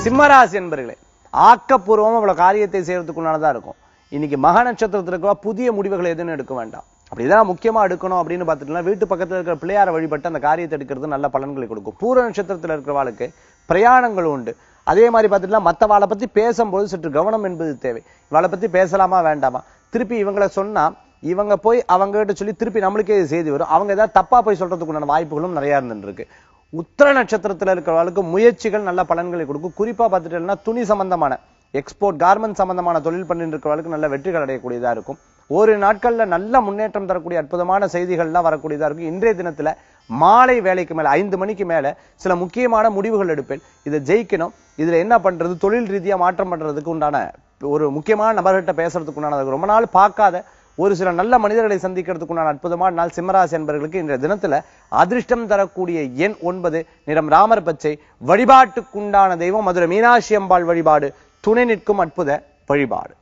சிம்மராசி என்பர்களே ஆக்கப்பூர்வமா இவ்வளவு காரியத்தை செய்யறதுக்குள்ளானதா இருக்கும் இன்னைக்கு மக நட்சத்திரத்துல இருக்கிற புதிய முடிவுகளை எதுவும் எடுக்க வேண்டாம் அப்படிதான் முக்கியமா எடுக்கணும் அப்படின்னு பார்த்துட்டோம்னா வீட்டு பக்கத்துல இருக்கிற பிள்ளையார வழிபட்டு அந்த காரியத்தை எடுக்கிறது நல்ல பலன்களை கொடுக்கும் பூர நட்சத்திரத்துல இருக்கிறவாளுக்கு பிரயாணங்கள் உண்டு அதே மாதிரி பார்த்துட்டுனா மற்றவாளை பத்தி பேசும்போது சற்று கவனம் என்பது தேவை இவளை பத்தி பேசலாமா வேண்டாமா திருப்பி இவங்கள சொன்னா இவங்க போய் அவங்க கிட்ட சொல்லி திருப்பி நம்மளுக்கே இது செய்தி வரும் அவங்க ஏதாவது தப்பா போய் சொல்றதுக்குண்டான வாய்ப்புகளும் நிறைய இருந்துருக்கு உத்திர நட்சத்திரத்துல இருக்கிறவர்களுக்கு முயற்சிகள் நல்ல பலன்களை கொடுக்கும் குறிப்பா பார்த்துட்டீங்கன்னா துணி சம்பந்தமான எக்ஸ்போர்ட் கார்மெண்ட் சம்பந்தமான தொழில் பண்ணிட்டு இருக்கிறவர்களுக்கு நல்ல வெற்றிகள் அடையக்கூடியதா இருக்கும் ஒரு நாட்கள்ல நல்ல முன்னேற்றம் தரக்கூடிய அற்புதமான செய்திகள்லாம் வரக்கூடியதா இருக்கும் இன்றைய தினத்துல மாலை வேலைக்கு மேல ஐந்து மணிக்கு மேல சில முக்கியமான முடிவுகள் எடுப்பேன் இதை ஜெயிக்கணும் இதுல என்ன பண்றது தொழில் ரீதியா மாற்றம் பண்றதுக்கு உண்டான ஒரு முக்கியமான நபர்கிட்ட பேசுறதுக்கு உண்டான ரொம்ப நாள் பார்க்காத ஒரு சில நல்ல மனிதர்களை சந்திக்கிறதுக்குண்டான அற்புதமான நாள் சிம்மராசி என்பவர்களுக்கு இன்றைய தினத்துல அதிர்ஷ்டம் தரக்கூடிய எண் ஒன்பது நிறம் ராமர் பச்சை வழிபாட்டுக்குண்டான தெய்வம் மதுரை மீனாட்சி அம்பாள் வழிபாடு துணை நிற்கும் அற்புத வழிபாடு